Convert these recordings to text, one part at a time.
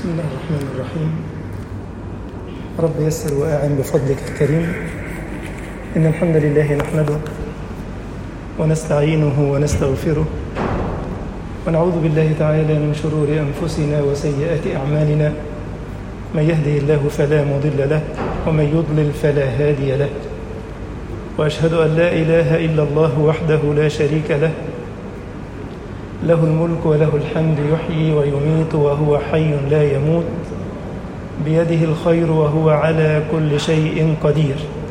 بسم الله الرحمن الرحيم رب يسر وأعن بفضلك الكريم إن الحمد لله نحمده ونستعينه ونستغفره ونعوذ بالله تعالى من شرور أنفسنا وسيئات أعمالنا من يهده الله فلا مضل له ومن يضلل فلا هادي له وأشهد أن لا إله إلا الله وحده لا شريك له له الملك وله الحمد يحيي ويميت وهو حي لا يموت بيده الخير وهو على كل شيء قدير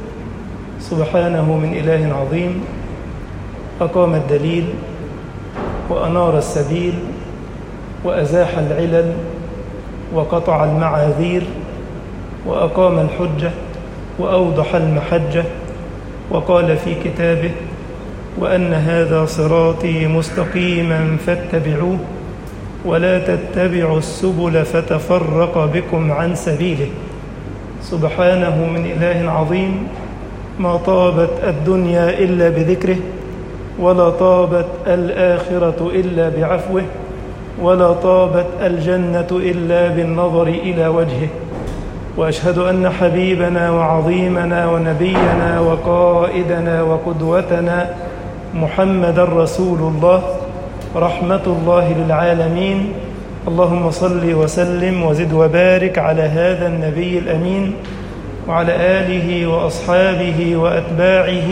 سبحانه من إله عظيم أقام الدليل وأنار السبيل وأزاح العلل وقطع المعاذير وأقام الحجة وأوضح المحجة وقال في كتابه وأن هذا صراطي مستقيما فاتبعوه ولا تتبعوا السبل فتفرق بكم عن سبيله سبحانه من إله عظيم ما طابت الدنيا إلا بذكره ولا طابت الآخرة إلا بعفوه ولا طابت الجنة إلا بالنظر إلى وجهه وأشهد أن حبيبنا وعظيمنا ونبينا وقائدنا وقدوتنا محمد رسول الله رحمة الله للعالمين اللهم صل وسلم وزد وبارك على هذا النبي الأمين وعلى آله وأصحابه وأتباعه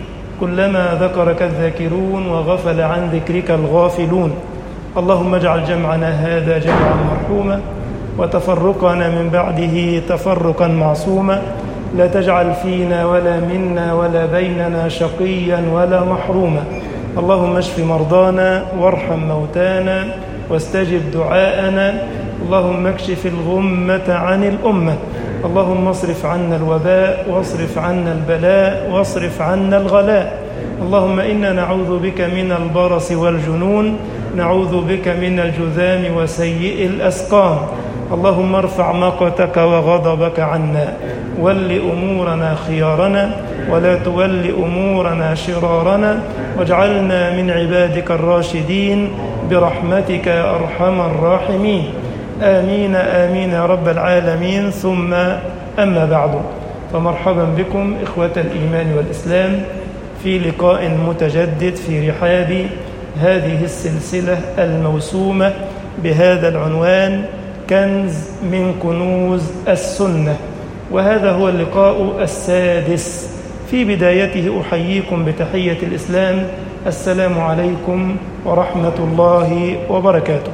كلما ذكرك الذاكرون وغفل عن ذكرك الغافلون اللهم اجعل جمعنا هذا جمعا مرحوما وتفرقنا من بعده تفرقا معصوما لا تجعل فينا ولا منا ولا بيننا شقيا ولا محروما اللهم اشف مرضانا وارحم موتانا واستجب دعاءنا اللهم اكشف الغمة عن الأمة اللهم اصرف عنا الوباء واصرف عنا البلاء واصرف عنا الغلاء اللهم إنا نعوذ بك من البرص والجنون نعوذ بك من الجذام وسيء الأسقام اللهم ارفع مقتك وغضبك عنا ول أمورنا خيارنا ولا تول أمورنا شرارنا واجعلنا من عبادك الراشدين برحمتك يا أرحم الراحمين آمين آمين يا رب العالمين ثم أما بعد فمرحبا بكم إخوة الإيمان والإسلام في لقاء متجدد في رحاب هذه السلسلة الموسومة بهذا العنوان كنز من كنوز السنة وهذا هو اللقاء السادس في بدايته أحييكم بتحية الإسلام السلام عليكم ورحمة الله وبركاته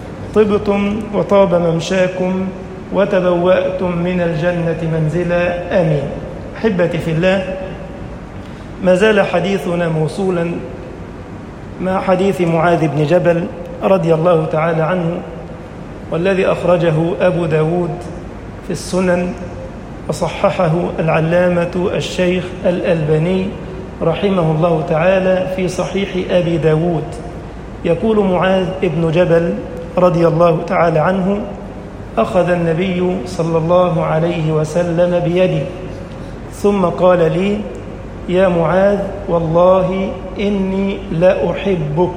طبتم وطاب ممشاكم وتبوأتم من الجنة منزلا آمين أحبتي في الله ما زال حديثنا موصولا مع حديث معاذ بن جبل رضي الله تعالى عنه والذي أخرجه أبو داود في السنن وصححه العلامة الشيخ الألباني رحمه الله تعالى في صحيح أبي داود يقول معاذ بن جبل رضي الله تعالى عنه أخذ النبي صلى الله عليه وسلم بيدي ثم قال لي يا معاذ والله إني لأحبك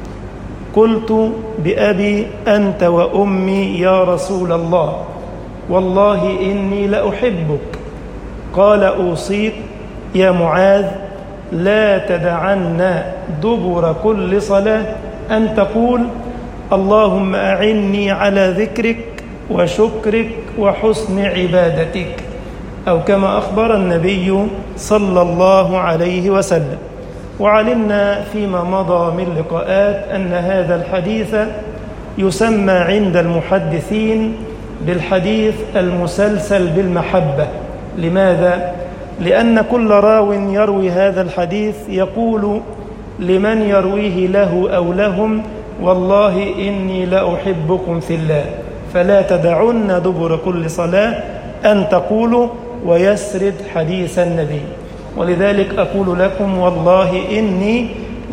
قلت بأبي أنت وأمي يا رسول الله والله إني لأحبك قال أوصيك يا معاذ لا تدعن دبر كل صلاة أن تقول اللهم أعني على ذكرك وشكرك وحسن عبادتك أو كما أخبر النبي صلى الله عليه وسلم وعلمنا فيما مضى من لقاءات أن هذا الحديث يسمى عند المحدثين بالحديث المسلسل بالمحبة لماذا؟ لأن كل راو يروي هذا الحديث يقول لمن يرويه له أو لهم والله إني لأحبكم في الله فلا تدعن دبر كل صلاة أن تقولوا ويسرد حديث النبي ولذلك أقول لكم والله إني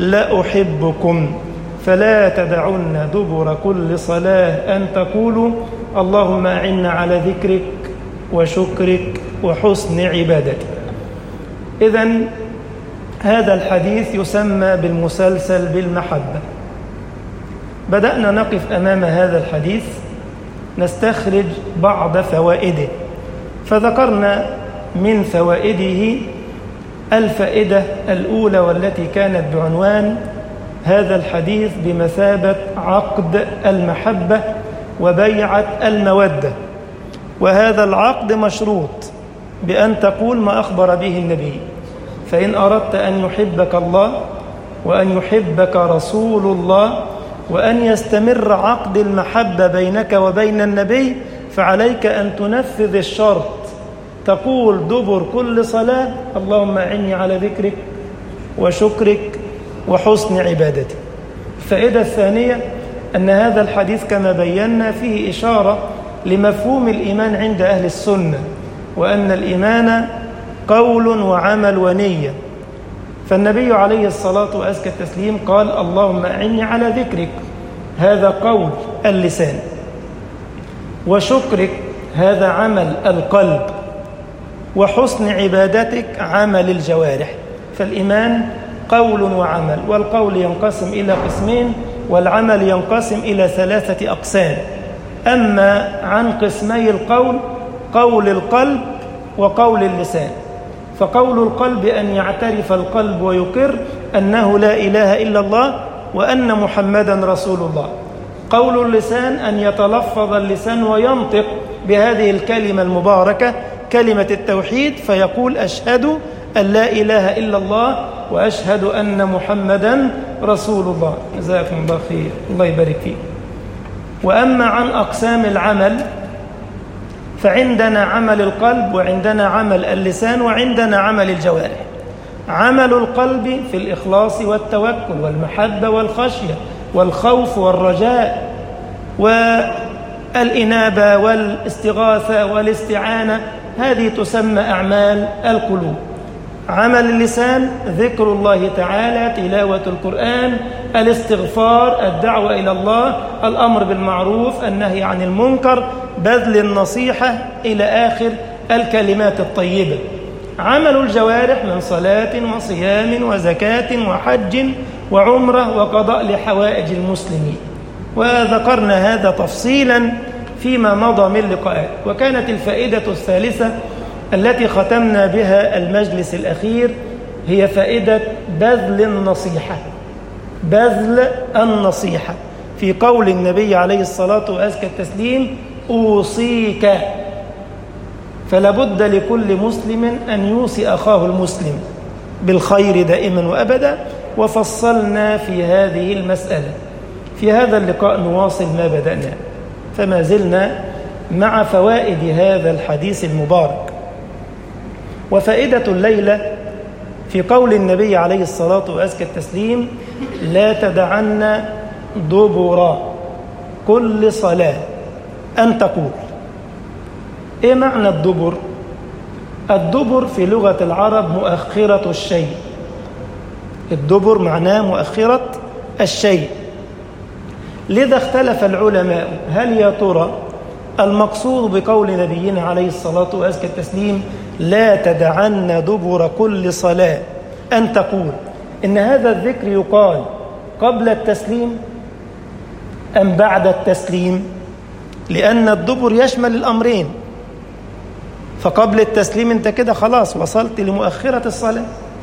لأحبكم فلا تدعن دبر كل صلاة أن تقولوا اللهم أعنا على ذكرك وشكرك وحسن عبادتك إذا هذا الحديث يسمى بالمسلسل بالمحبة بدأنا نقف أمام هذا الحديث نستخرج بعض فوائده فذكرنا من فوائده الفائدة الأولى والتي كانت بعنوان هذا الحديث بمثابة عقد المحبة وبيعة المودة وهذا العقد مشروط بأن تقول ما أخبر به النبي فإن أردت أن يحبك الله وأن يحبك رسول الله وأن يستمر عقد المحبة بينك وبين النبي فعليك أن تنفذ الشرط تقول دبر كل صلاة اللهم أعني على ذكرك وشكرك وحسن عبادتك الفائدة الثانية أن هذا الحديث كما بينا فيه إشارة لمفهوم الإيمان عند أهل السنة وأن الإيمان قول وعمل ونية فالنبي عليه الصلاة وأزكى التسليم قال اللهم أعني على ذكرك هذا قول اللسان وشكرك هذا عمل القلب وحسن عبادتك عمل الجوارح فالإيمان قول وعمل والقول ينقسم إلى قسمين والعمل ينقسم إلى ثلاثة أقسام أما عن قسمي القول قول القلب وقول اللسان فقول القلب أن يعترف القلب ويقر أنه لا إله إلا الله وأن محمدا رسول الله قول اللسان أن يتلفظ اللسان وينطق بهذه الكلمة المباركة كلمة التوحيد فيقول أشهد أن لا إله إلا الله وأشهد أن محمدا رسول الله جزاكم الله خير الله يبارك فيك وأما عن أقسام العمل فعندنا عمل القلب وعندنا عمل اللسان وعندنا عمل الجوارح عمل القلب في الإخلاص والتوكل والمحبة والخشية والخوف والرجاء والإنابة والاستغاثة والاستعانة هذه تسمى أعمال القلوب عمل اللسان ذكر الله تعالى تلاوة القرآن الاستغفار الدعوة إلى الله الأمر بالمعروف النهي عن المنكر بذل النصيحة إلى آخر الكلمات الطيبة عمل الجوارح من صلاة وصيام وزكاة وحج وعمرة وقضاء لحوائج المسلمين وذكرنا هذا تفصيلا فيما مضى من لقاءات وكانت الفائدة الثالثة التي ختمنا بها المجلس الأخير هي فائدة بذل النصيحة بذل النصيحة في قول النبي عليه الصلاة وأزكى التسليم أوصيك فلا بد لكل مسلم أن يوصي أخاه المسلم بالخير دائما وأبدا وفصلنا في هذه المسألة في هذا اللقاء نواصل ما بدأنا فما زلنا مع فوائد هذا الحديث المبارك وفائدة الليلة في قول النبي عليه الصلاة وأزكى التسليم لا تدعن دبر كل صلاة أن تقول إيه معنى الدبر؟ الدبر في لغة العرب مؤخرة الشيء الدبر معناه مؤخرة الشيء لذا اختلف العلماء هل يا ترى المقصود بقول نبينا عليه الصلاة وأزكى التسليم لا تدعن دبر كل صلاة أن تقول إن هذا الذكر يقال قبل التسليم أم بعد التسليم لأن الدبر يشمل الأمرين فقبل التسليم أنت كده خلاص وصلت لمؤخرة الصلاة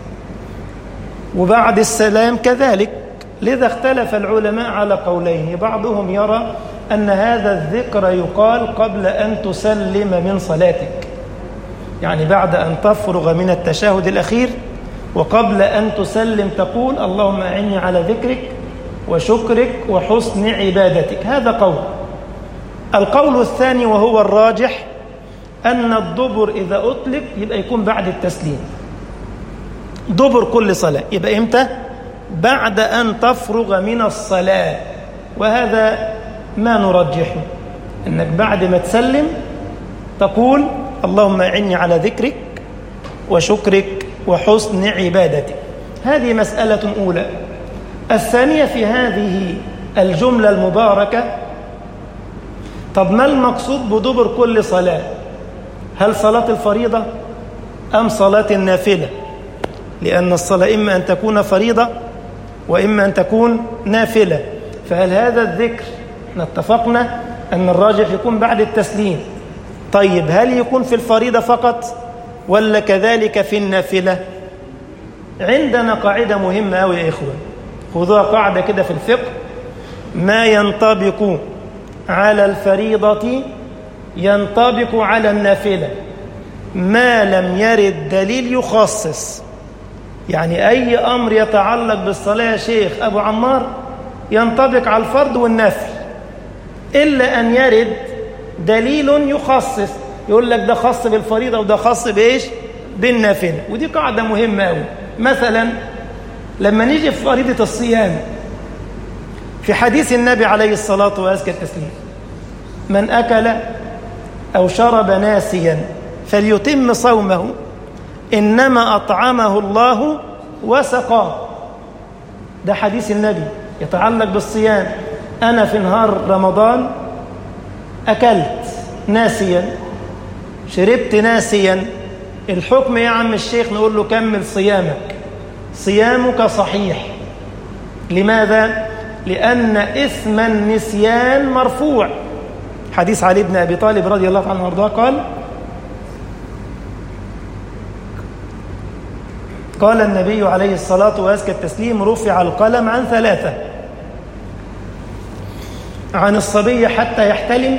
وبعد السلام كذلك لذا اختلف العلماء على قولين بعضهم يرى أن هذا الذكر يقال قبل أن تسلم من صلاتك يعني بعد أن تفرغ من التشهد الأخير وقبل أن تسلم تقول اللهم أعني على ذكرك وشكرك وحسن عبادتك هذا قول القول الثاني وهو الراجح أن الدبر إذا أطلق يبقى يكون بعد التسليم دبر كل صلاة يبقى إمتى؟ بعد أن تفرغ من الصلاة وهذا ما نرجحه أنك بعد ما تسلم تقول اللهم أعني على ذكرك وشكرك وحسن عبادتك هذه مسألة أولى الثانية في هذه الجملة المباركة طب ما المقصود بدبر كل صلاة هل صلاة الفريضة أم صلاة النافلة لأن الصلاة إما أن تكون فريضة وإما أن تكون نافلة فهل هذا الذكر اتفقنا أن الراجح يكون بعد التسليم طيب هل يكون في الفريضة فقط ولا كذلك في النافلة عندنا قاعدة مهمة أوي يا إخوة خذوها قاعدة كده في الفقه ما ينطبق على الفريضة ينطبق على النافلة ما لم يرد دليل يخصص يعني أي أمر يتعلق بالصلاة يا شيخ أبو عمار ينطبق على الفرض والنفل إلا أن يرد دليل يخصص يقول لك ده خاص بالفريضة وده خاص بإيش بالنافلة ودي قاعدة مهمة أوي مثلا لما نيجي في فريضة الصيام في حديث النبي عليه الصلاة وأزكى التسليم من أكل أو شرب ناسيا فليتم صومه إنما أطعمه الله وسقاه ده حديث النبي يتعلق بالصيام أنا في نهار رمضان أكلت ناسيا شربت ناسيا الحكم يا عم الشيخ نقول له كمل صيامك صيامك صحيح لماذا؟ لأن إثم النسيان مرفوع حديث علي بن أبي طالب رضي الله عنه وارضاه قال قال النبي عليه الصلاة وأزكى التسليم رفع القلم عن ثلاثة عن الصبي حتى يحتلم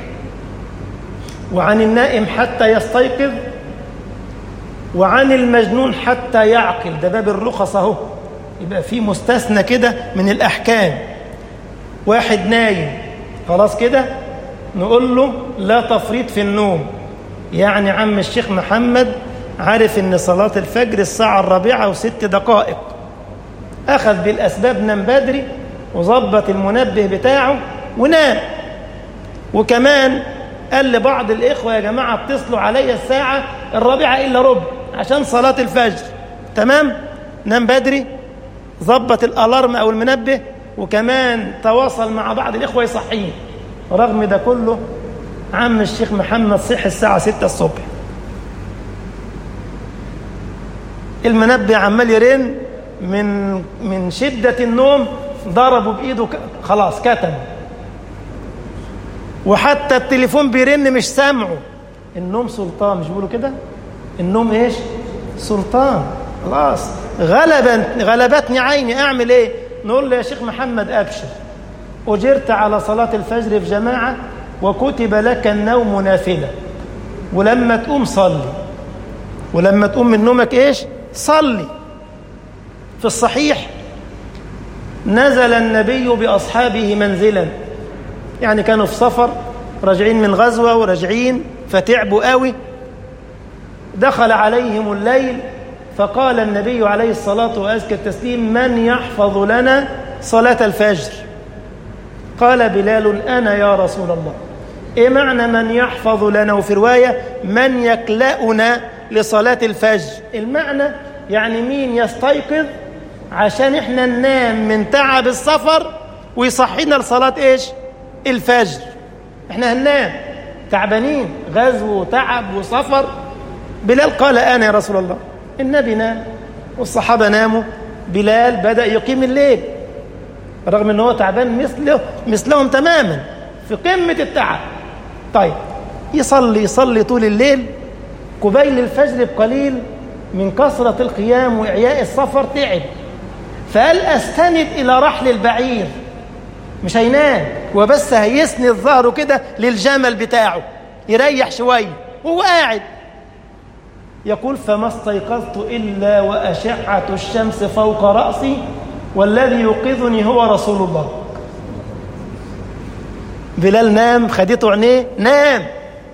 وعن النائم حتى يستيقظ وعن المجنون حتى يعقل ده باب الرخص اهو يبقى في مستثنى كده من الأحكام واحد نايم خلاص كده نقول له لا تفريط في النوم يعني عم الشيخ محمد عارف ان صلاة الفجر الساعة الرابعة وست دقائق أخذ بالأسباب نام بدري وظبط المنبه بتاعه ونام وكمان قال لبعض الإخوة يا جماعة اتصلوا علي الساعة الرابعة إلا ربع عشان صلاة الفجر تمام نام بدري ظبط الألارم أو المنبه وكمان تواصل مع بعض الإخوة يصحيه رغم ده كله عم الشيخ محمد صح الساعة 6 الصبح المنبه عمال يرن من من شدة النوم ضربه بإيده خلاص كتم وحتى التليفون بيرن مش سامعه النوم سلطان مش بيقولوا كده النوم ايش سلطان خلاص غلبا غلبتني عيني اعمل ايه نقول له يا شيخ محمد ابشر اجرت على صلاه الفجر في جماعه وكتب لك النوم نافله ولما تقوم صلي ولما تقوم من نومك ايش صلي في الصحيح نزل النبي باصحابه منزلا يعني كانوا في سفر راجعين من غزوه وراجعين فتعبوا قوي دخل عليهم الليل فقال النبي عليه الصلاة وأزكى التسليم من يحفظ لنا صلاة الفجر قال بلال أنا يا رسول الله إيه معنى من يحفظ لنا وفي رواية من يكلأنا لصلاة الفجر المعنى يعني مين يستيقظ عشان احنا ننام من تعب السفر ويصحينا لصلاة ايش الفجر احنا هننام تعبانين غزو وتعب وسفر بلال قال أنا يا رسول الله النبي نام والصحابة ناموا بلال بدأ يقيم الليل رغم أنه هو تعبان مثله مثلهم تماما في قمة التعب طيب يصلي يصلي طول الليل قبيل الفجر بقليل من كثرة القيام وإعياء السفر تعب فقال أستند إلى رحل البعير مش هينام هو بس هيسند ظهره كده للجمل بتاعه يريح شوية وهو قاعد يقول فما استيقظت إلا وأشعة الشمس فوق رأسي والذي يوقظني هو رسول الله بلال نام خدته عينيه نام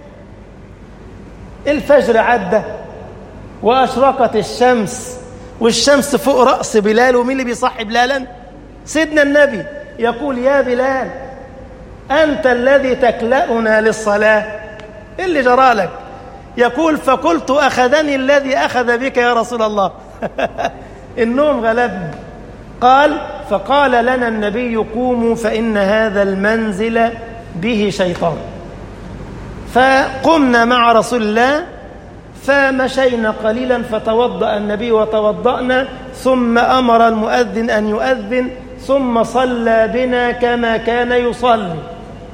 الفجر عدى وأشرقت الشمس والشمس فوق رأس بلال ومين اللي بيصحي بلالا سيدنا النبي يقول يا بلال أنت الذي تكلأنا للصلاة إيه اللي جرى لك يقول فقلت أخذني الذي أخذ بك يا رسول الله النوم غلبني قال فقال لنا النبي قوموا فإن هذا المنزل به شيطان فقمنا مع رسول الله فمشينا قليلا فتوضأ النبي وتوضأنا ثم أمر المؤذن أن يؤذن ثم صلى بنا كما كان يصلي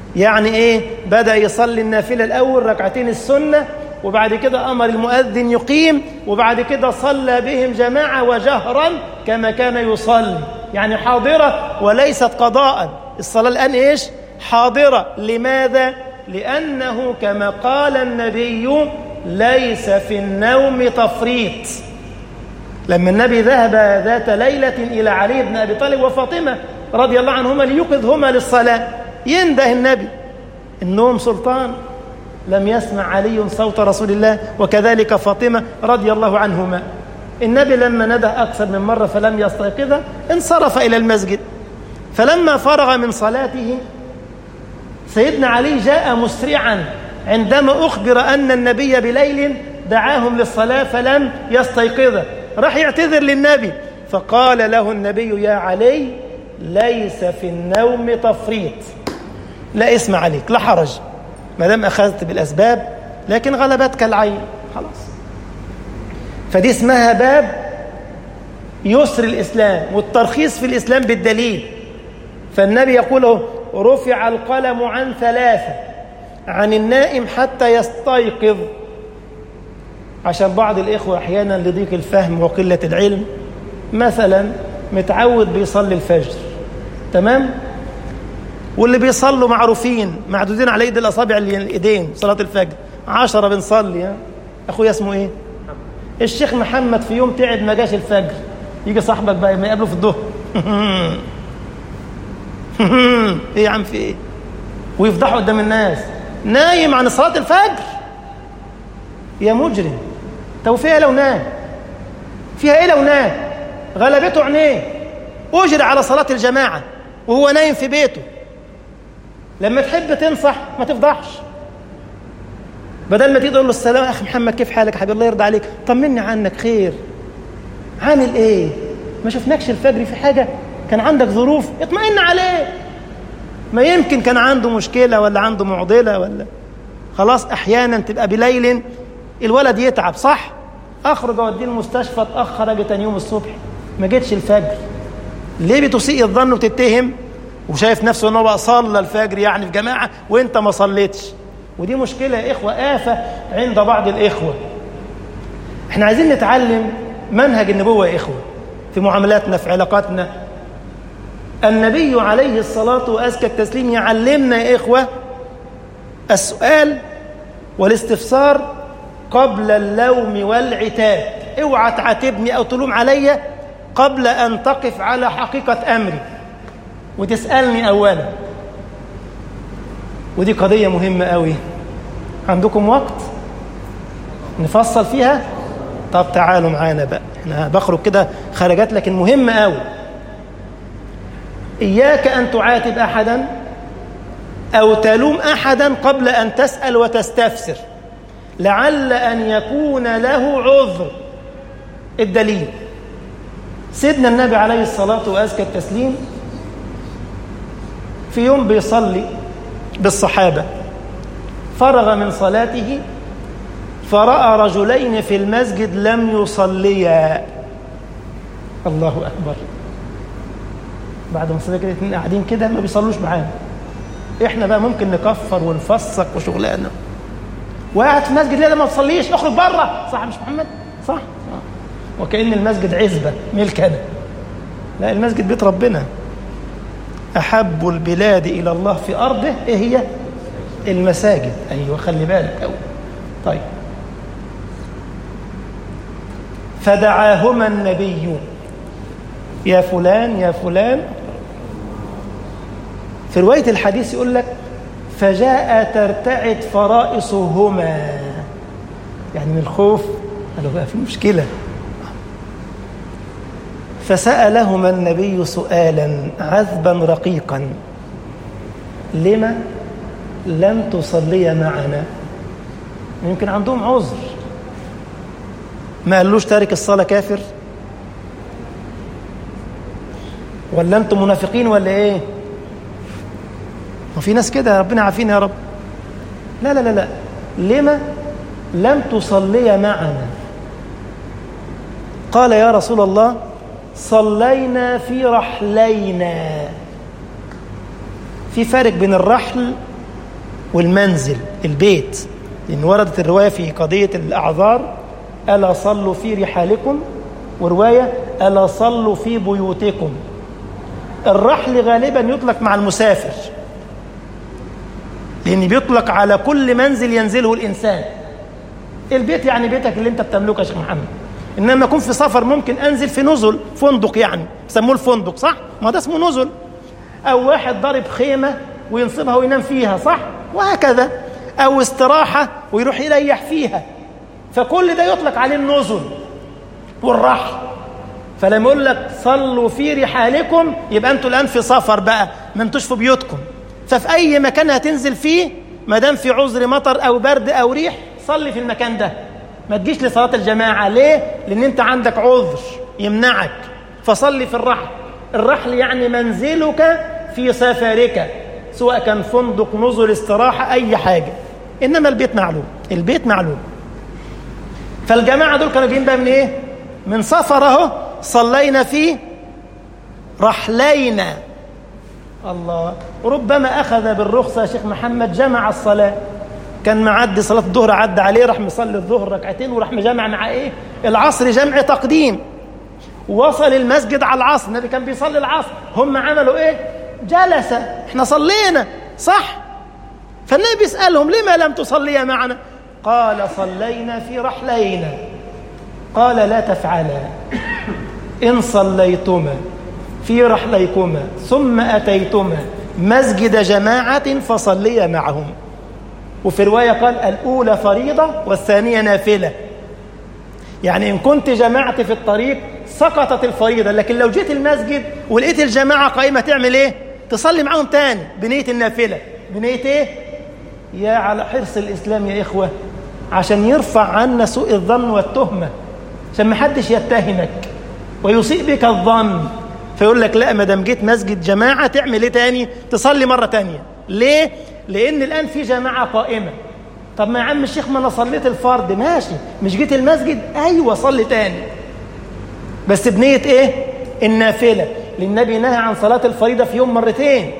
يعني ايه بدأ يصلي النافلة الأول ركعتين السنة وبعد كده أمر المؤذن يقيم وبعد كده صلى بهم جماعة وجهرا كما كان يصلي يعني حاضرة وليست قضاء الصلاة الآن إيش حاضرة لماذا لأنه كما قال النبي ليس في النوم تفريط لما النبي ذهب ذات ليلة إلى علي بن أبي طالب وفاطمة رضي الله عنهما ليوقظهما للصلاة ينده النبي النوم سلطان لم يسمع علي صوت رسول الله وكذلك فاطمة رضي الله عنهما النبي لما نده أكثر من مرة فلم يستيقظ انصرف إلى المسجد فلما فرغ من صلاته سيدنا علي جاء مسرعا عندما أخبر أن النبي بليل دعاهم للصلاة فلم يستيقظ راح يعتذر للنبي فقال له النبي يا علي ليس في النوم تفريط لا اسم عليك لا حرج ما دام أخذت بالأسباب لكن غلبتك العين خلاص فدي اسمها باب يسر الإسلام والترخيص في الإسلام بالدليل فالنبي يقول رفع القلم عن ثلاثة عن النائم حتى يستيقظ عشان بعض الإخوة أحيانا لضيق الفهم وقلة العلم مثلا متعود بيصلي الفجر تمام واللي بيصلوا معروفين معدودين على ايد الاصابع اللي الايدين صلاه الفجر عشرة بنصلي ها اخويا اسمه ايه الشيخ محمد في يوم تعب ما جاش الفجر يجي صاحبك بقى ما يقابله في الظهر ايه يا عم في ايه ويفضحوا قدام الناس نايم عن صلاه الفجر يا مجرم تو فيها لو نام فيها ايه لو نام غلبته عينيه اجري على صلاه الجماعه وهو نايم في بيته لما تحب تنصح ما تفضحش بدل ما تيجي تقول له السلام يا اخي محمد كيف حالك يا حبيبي الله يرضى عليك طمني عنك خير عامل ايه ما شفناكش الفجر في حاجه كان عندك ظروف اطمئن عليه ما يمكن كان عنده مشكله ولا عنده معضله ولا خلاص احيانا تبقى بليل الولد يتعب صح اخرج اوديه المستشفى اتاخر اجي تاني يوم الصبح ما جيتش الفجر ليه بتسيء الظن وتتهم وشايف نفسه ان هو صلى الفجر يعني في جماعه وانت ما صليتش ودي مشكله يا اخوه افه عند بعض الاخوه احنا عايزين نتعلم منهج النبوه يا اخوه في معاملاتنا في علاقاتنا النبي عليه الصلاه وازكى التسليم يعلمنا يا اخوه السؤال والاستفسار قبل اللوم والعتاب اوعى تعاتبني او تلوم عليا قبل ان تقف على حقيقه امري وتسالني اولا ودي قضيه مهمه قوي عندكم وقت نفصل فيها طب تعالوا معانا بقى احنا بخرج كده خرجات لكن مهمه قوي اياك ان تعاتب احدا او تلوم احدا قبل ان تسال وتستفسر لعل ان يكون له عذر الدليل سيدنا النبي عليه الصلاه وازكى التسليم في يوم بيصلي بالصحابه فرغ من صلاته فراى رجلين في المسجد لم يصليا الله اكبر بعد ما صلى كده اتنين قاعدين كده ما بيصلوش معانا احنا بقى ممكن نكفر ونفسق وشغلانه وقاعد في المسجد ليه ده ما تصليش اخرج بره صح مش محمد صح, صح. وكأن المسجد عزبة ملك أنا لا المسجد بيت ربنا أحب البلاد إلى الله في أرضه إيه هي المساجد أيوة خلي بالك أوي طيب فدعاهما النبي يا فلان يا فلان في رواية الحديث يقول لك فجاء ترتعد فرائصهما يعني من الخوف قالوا بقى في مشكلة فسألهما النبي سؤالا عذبا رقيقا لما لم تصلي معنا يمكن عندهم عذر ما قالوش تارك الصلاة كافر ولا انتم منافقين ولا ايه وفي ناس كده ربنا عافينا يا رب لا لا لا لا لما لم تصلي معنا قال يا رسول الله صلينا في رحلينا في فرق بين الرحل والمنزل البيت لأن وردت الرواية في قضية الأعذار ألا صلوا في رحالكم ورواية ألا صلوا في بيوتكم الرحل غالبا يطلق مع المسافر لأن بيطلق على كل منزل ينزله الإنسان البيت يعني بيتك اللي أنت بتملكه يا شيخ محمد إنما أكون في سفر ممكن أنزل في نزل فندق يعني بيسموه الفندق صح؟ ما ده اسمه نزل أو واحد ضارب خيمة وينصبها وينام فيها صح؟ وهكذا أو استراحة ويروح يريح فيها فكل ده يطلق عليه النزل والرحل فلما يقول لك صلوا في رحالكم يبقى انتوا الان في سفر بقى ما انتوش في بيوتكم ففي اي مكان هتنزل فيه ما دام في عذر مطر او برد او ريح صلي في المكان ده ما تجيش لصلاه الجماعه ليه لان انت عندك عذر يمنعك فصلي في الرحل الرحل يعني منزلك في سفرك سواء كان فندق نزل استراحه اي حاجه انما البيت معلوم البيت معلوم فالجماعه دول كانوا جايين بقى من ايه من سفر اهو صلينا فيه رحلينا الله ربما أخذ بالرخصة يا شيخ محمد جمع الصلاة كان معدي صلاة الظهر عدى عليه راح مصلي الظهر ركعتين وراح مجمع مع إيه العصر جمع تقديم وصل المسجد على العصر النبي كان بيصلي العصر هم عملوا إيه جلس احنا صلينا صح فالنبي بيسألهم لما لم تصليا معنا قال صلينا في رحلينا قال لا تفعلا إن صليتما في رحليكما ثم أتيتما مسجد جماعة فصليا معهم وفي رواية قال الأولى فريضة والثانية نافلة يعني إن كنت جماعة في الطريق سقطت الفريضة لكن لو جيت المسجد ولقيت الجماعة قائمة تعمل إيه؟ تصلي معهم تاني بنية النافلة بنية إيه؟ يا على حرص الإسلام يا إخوة عشان يرفع عنا سوء الظن والتهمة عشان ما حدش يتهمك ويسيء بك الظن فيقول لك لا ما دام جيت مسجد جماعه تعمل ايه تاني؟ تصلي مره تانيه. ليه؟ لان الان في جماعه قائمه. طب ما يا عم الشيخ ما انا صليت الفرض ماشي مش جيت المسجد ايوه صلي تاني. بس بنيه ايه؟ النافله للنبي نهى عن صلاه الفريضه في يوم مرتين.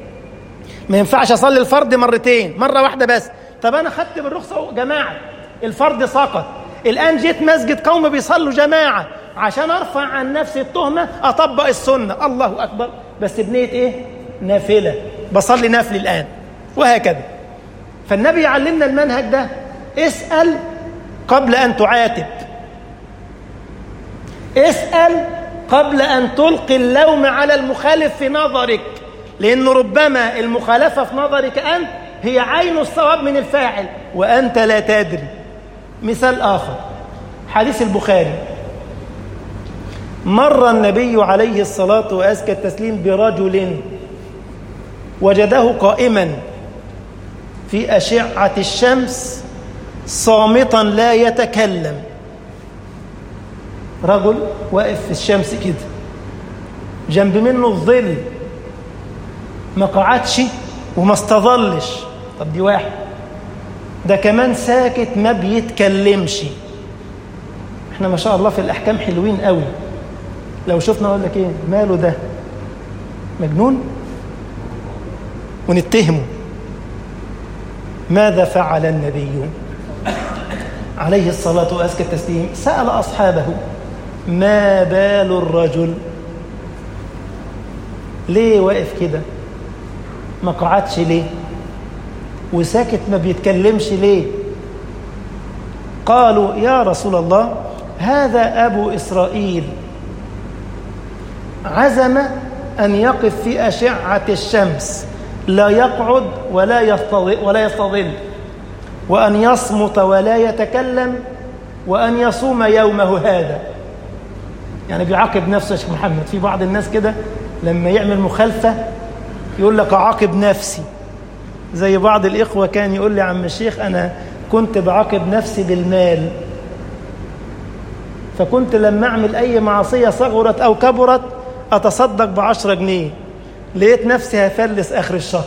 ما ينفعش اصلي الفرض مرتين مره واحده بس. طب انا خدت بالرخصه جماعه الفرض سقط الآن جيت مسجد قوم بيصلوا جماعة عشان أرفع عن نفسي التهمة أطبق السنة الله أكبر بس بنية إيه؟ نافلة بصلي نافل الآن وهكذا فالنبي يعلمنا المنهج ده اسأل قبل أن تعاتب اسأل قبل أن تلقي اللوم على المخالف في نظرك لأن ربما المخالفة في نظرك أنت هي عين الصواب من الفاعل وأنت لا تدري مثال آخر حديث البخاري مر النبي عليه الصلاة وأزكى التسليم برجل وجده قائما في أشعة الشمس صامتا لا يتكلم رجل واقف في الشمس كده جنب منه الظل ما قعدش وما استظلش طب دي واحد ده كمان ساكت ما بيتكلمش احنا ما شاء الله في الاحكام حلوين قوي لو شفنا اقول لك ايه ماله ده مجنون ونتهمه ماذا فعل النبي عليه الصلاة وأزكى التسليم سأل أصحابه ما بال الرجل ليه واقف كده ما قعدش ليه وساكت ما بيتكلمش ليه قالوا يا رسول الله هذا أبو إسرائيل عزم أن يقف في أشعة الشمس لا يقعد ولا يستظل, ولا يستظل وأن يصمت ولا يتكلم وأن يصوم يومه هذا يعني بيعاقب نفسه يا شيخ محمد في بعض الناس كده لما يعمل مخالفة يقول لك أعاقب نفسي زي بعض الإخوة كان يقول لي عم الشيخ أنا كنت بعاقب نفسي بالمال فكنت لما أعمل أي معصية صغرت أو كبرت أتصدق بعشرة جنيه لقيت نفسي هفلس آخر الشهر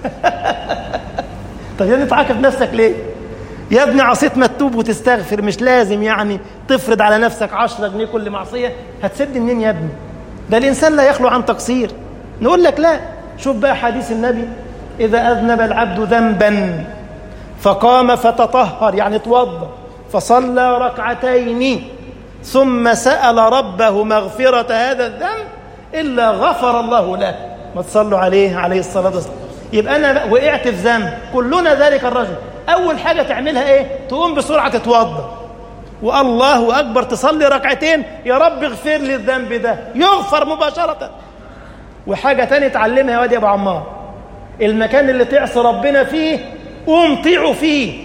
طب يعني تعاقب نفسك ليه يا ابني عصيت ما تتوب وتستغفر مش لازم يعني تفرض على نفسك عشرة جنيه كل معصية هتسد منين يا ابني ده الإنسان لا يخلو عن تقصير نقول لك لا شوف بقى حديث النبي إذا أذنب العبد ذنبا فقام فتطهر يعني توضى فصلى ركعتين ثم سأل ربه مغفرة هذا الذنب إلا غفر الله له ما تصلوا عليه عليه الصلاة والسلام يبقى أنا وقعت في ذنب كلنا ذلك الرجل أول حاجة تعملها إيه تقوم بسرعة تتوضى والله أكبر تصلي ركعتين يا رب اغفر لي الذنب ده يغفر مباشرة وحاجة تانية تعلمها يا واد يا أبو عمار المكان اللي تعصي ربنا فيه قوم طيعوا فيه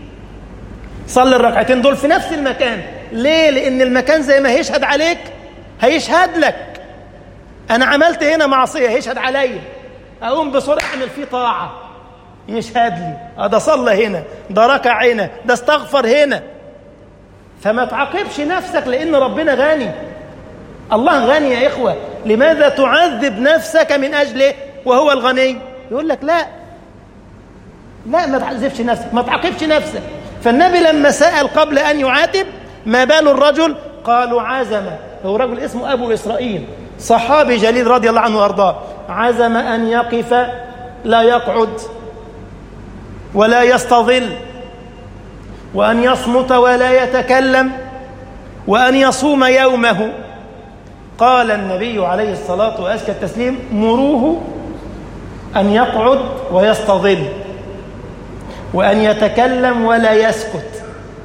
صلي الركعتين دول في نفس المكان ليه لأن المكان زي ما هيشهد عليك هيشهد لك أنا عملت هنا معصية هيشهد عليا أقوم بسرعة أعمل فيه طاعة يشهد لي آه ده صلى هنا ده ركع هنا ده استغفر هنا فما تعاقبش نفسك لأن ربنا غني الله غني يا إخوة لماذا تعذب نفسك من أجله وهو الغني يقول لك لا لا ما تعذبش نفسك ما تعاقبش نفسك فالنبي لما سأل قبل أن يعاتب ما بال الرجل قالوا عزم هو رجل اسمه أبو إسرائيل صحابي جليل رضي الله عنه وأرضاه عزم أن يقف لا يقعد ولا يستظل وأن يصمت ولا يتكلم وأن يصوم يومه قال النبي عليه الصلاة وأزكى التسليم مروه أن يقعد ويستظل وأن يتكلم ولا يسكت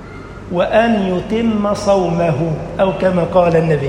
وأن يتم صومه أو كما قال النبي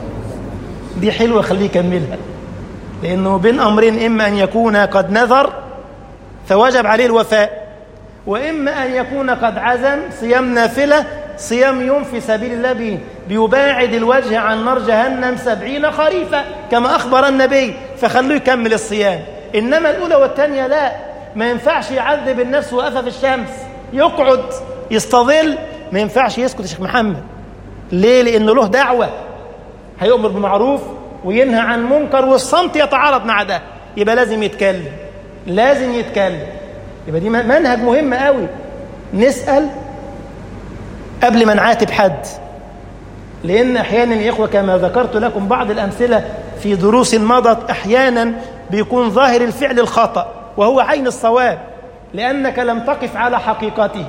دي حلوة خليه يكملها لأنه بين أمرين إما أن يكون قد نذر فوجب عليه الوفاء وإما أن يكون قد عزم صيام نافلة صيام يوم في سبيل الله بي بيباعد الوجه عن نار جهنم سبعين خريفا كما أخبر النبي فخلوه يكمل الصيام إنما الأولى والثانية لا ما ينفعش يعذب النفس وقفها في الشمس يقعد يستظل ما ينفعش يسكت يا شيخ محمد ليه لأنه له دعوة هيؤمر بمعروف وينهى عن منكر والصمت يتعارض مع ده يبقى لازم يتكلم لازم يتكلم يبقى دي منهج مهم قوي نسأل قبل ما نعاتب حد لأن أحيانا يا إخوة كما ذكرت لكم بعض الأمثلة في دروس مضت أحيانا بيكون ظاهر الفعل الخطأ وهو عين الصواب لأنك لم تقف على حقيقته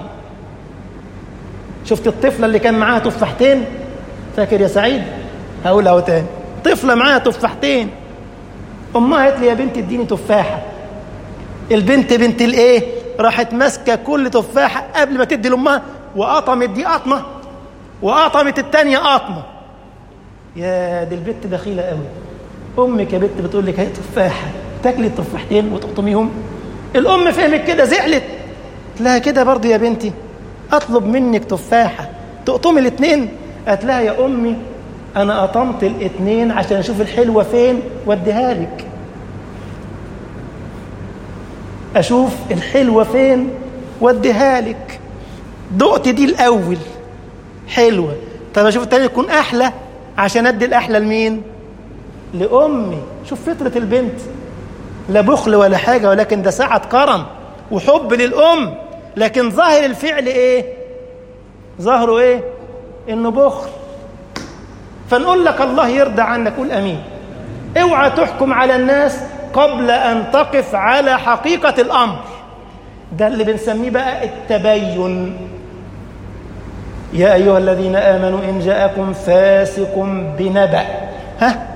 شفت الطفلة اللي كان معاها تفاحتين فاكر يا سعيد هقولها اهو تاني طفلة معاها تفاحتين أمها قالت لي يا بنتي اديني تفاحة البنت بنت الايه راحت ماسكه كل تفاحه قبل ما تدي لامها وقطمت دي قطمه وقطمت الثانيه قطمه يا دي البت دخيله قوي امك يا بنت بتقول لك هي تفاحه تاكلي التفاحتين وتقطميهم الام فهمت كده زعلت لها كده برضه يا بنتي اطلب منك تفاحه تقطمي الاثنين قالت لها يا امي انا قطمت الاثنين عشان اشوف الحلوه فين واديها لك اشوف الحلوه فين واديها لك دقت دي الاول حلوه طب اشوف التانية تكون احلى عشان ادي الاحلى لمين لامي شوف فطره البنت لا بخل ولا حاجه ولكن ده سعه كرم وحب للام لكن ظاهر الفعل ايه ظاهره ايه انه بخل فنقول لك الله يرضى عنك قول امين اوعى تحكم على الناس قبل أن تقف على حقيقة الأمر ده اللي بنسميه بقى التبين يا أيها الذين آمنوا إن جاءكم فاسق بنبأ ها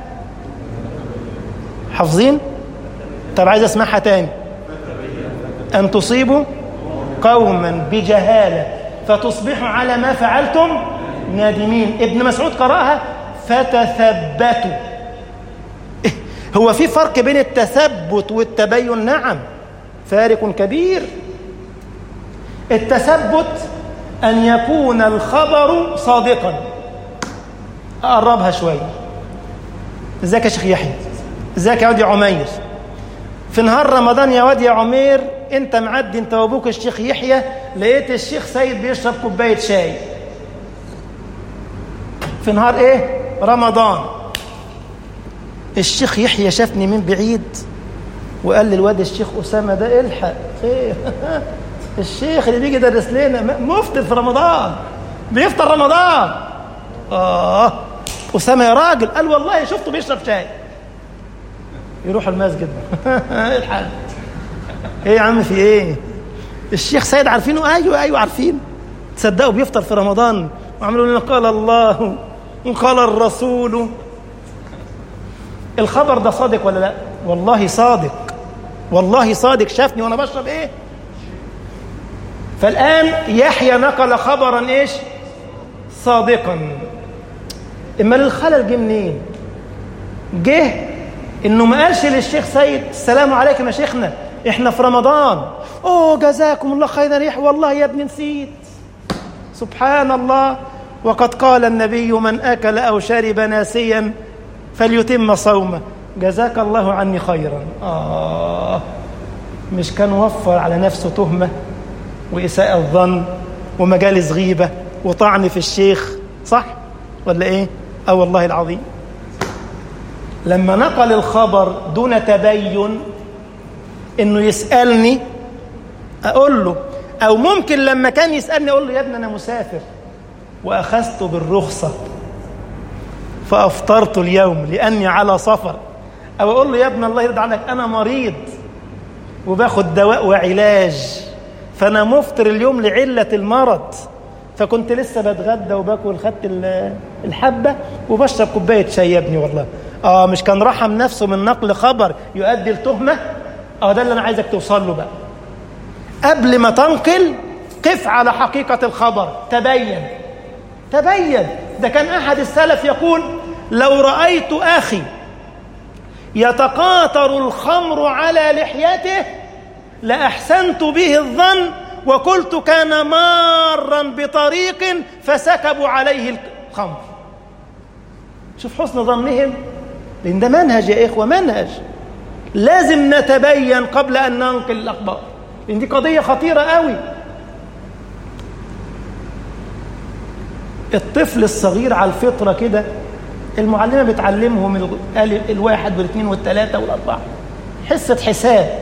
حافظين طب عايز أسمعها تاني أن تصيبوا قوما بجهالة فتصبحوا على ما فعلتم نادمين ابن مسعود قرأها فتثبتوا هو في فرق بين التثبت والتبين نعم فارق كبير التثبت أن يكون الخبر صادقا أقربها شوية ازيك يا شيخ يحيى ازيك يا واد يا عمير في نهار رمضان يا واد يا عمير انت معدي انت وابوك الشيخ يحيى لقيت الشيخ سيد بيشرب كوبايه شاي في نهار ايه رمضان الشيخ يحيى شافني من بعيد وقال للواد الشيخ أسامة ده الحق خير الشيخ اللي بيجي يدرس لنا مفطر في رمضان بيفطر رمضان آه أسامة يا راجل قال والله شفته بيشرب شاي يروح المسجد الحق ايه يا عم في ايه الشيخ سيد عارفينه ايوه ايوه عارفين تصدقوا بيفطر في رمضان وعملوا لنا قال الله وقال الرسول الخبر ده صادق ولا لا والله صادق والله صادق شافني وانا بشرب ايه فالان يحيى نقل خبرا ايش صادقا اما الخلل جه منين جه انه ما قالش للشيخ سيد السلام عليكم يا شيخنا احنا في رمضان اوه جزاكم الله خيرا ريح والله يا ابني نسيت سبحان الله وقد قال النبي من اكل او شرب ناسيا فليتم صومه جزاك الله عني خيرا آه مش كان وفر على نفسه تهمة وإساءة الظن ومجالس غيبة وطعن في الشيخ صح ولا إيه أه والله العظيم لما نقل الخبر دون تبين إنه يسألني أقول له أو ممكن لما كان يسألني أقول له يا ابني أنا مسافر وأخذت بالرخصة فأفطرت اليوم لأني على سفر أو أقول له يا ابن الله يرضى عنك أنا مريض وباخد دواء وعلاج فأنا مفطر اليوم لعلة المرض فكنت لسه بتغدى وباكل خدت الحبة وبشرب كوباية شاي يا ابني والله آه مش كان رحم نفسه من نقل خبر يؤدي التهمة آه ده اللي أنا عايزك توصل له بقى قبل ما تنقل قف على حقيقة الخبر تبين تبين ده كان أحد السلف يقول لو رأيت أخي يتقاطر الخمر على لحيته لأحسنت به الظن وقلت كان مارا بطريق فسكبوا عليه الخمر شوف حسن ظنهم لأن ده منهج يا إخوة منهج لازم نتبين قبل أن ننقل الأخبار لأن دي قضية خطيرة قوي الطفل الصغير على الفطرة كده المعلمة بتعلمهم الواحد والاثنين والثلاثة والأربعة حصة حساب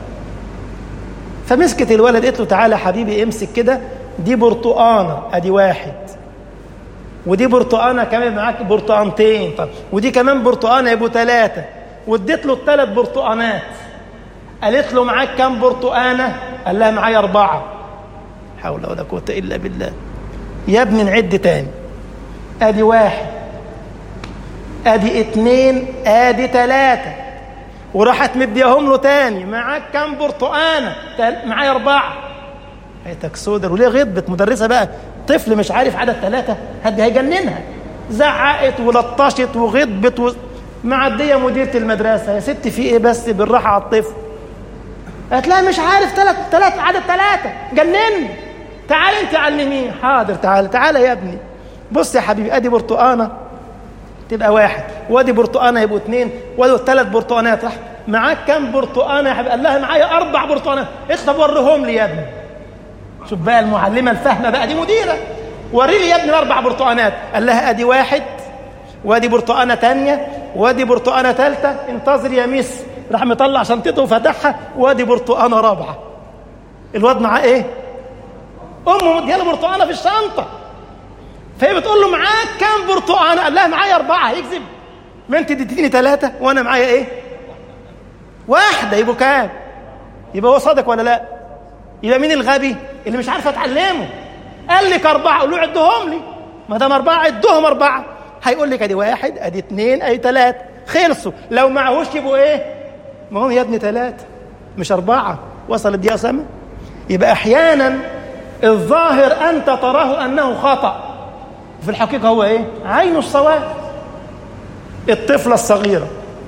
فمسكت الولد قالت له تعالى حبيبي امسك كده دي برتقانة ادي واحد ودي برتقانة كمان معاك برتقانتين طب ودي كمان برتقانة يبقوا ثلاثة واديت له الثلاث برتقانات قالت له معاك كام برتقانة قال لها معايا أربعة حول ولا قوة إلا بالله يا ابني نعد تاني ادي واحد ادي اتنين ادي تلاتة وراحت مديهم له تاني معاك كام برتقانة معايا اربعة حياتك سودر وليه غضبت مدرسة بقى طفل مش عارف عدد ثلاثة هدي هيجننها زعقت ولطشت وغضبت و... معدية مديرة المدرسة يا ست في ايه بس بالراحة على الطفل قالت لها مش عارف ثلاث ثلاث عدد ثلاثة جنني تعال انت علميه حاضر تعال تعال يا ابني بص يا حبيبي ادي برتقانه تبقى واحد وادي برتقانه يبقوا اثنين وادي ثلاث برتقانات راح معاك كام برتقانه يا حبيبي قال لها معايا اربع برتقانات اطلب وريهم لي يا ابني شوف بقى المعلمه الفاهمه بقى دي مديره وري لي يا ابني الاربع برتقانات قال لها ادي واحد وادي برتقانه ثانيه وادي برتقانه ثالثه انتظر يا ميس راح مطلع شنطته وفتحها وادي برتقانه رابعه الواد معاه ايه امه مدياله برتقانه في الشنطه فهي بتقول له معاك كام برتقانه قال لها معايا اربعه هيكذب ما انت اديتيني ثلاثه وانا معايا ايه واحده يبقوا كام يبقى هو صادق ولا لا يبقى مين الغبي اللي مش عارف اتعلمه قال لك اربعه قول له عدهم لي ما دام اربعه عدهم اربعه هيقول لك ادي واحد ادي اثنين ادي ثلاثه خلصوا لو معهوش يبقوا ايه ما هم يا ابني ثلاثه مش اربعه وصلت دي اسامه يبقى احيانا الظاهر أنت تراه أنه خطأ في الحقيقة هو إيه؟ عين الصواب الطفلة الصغيرة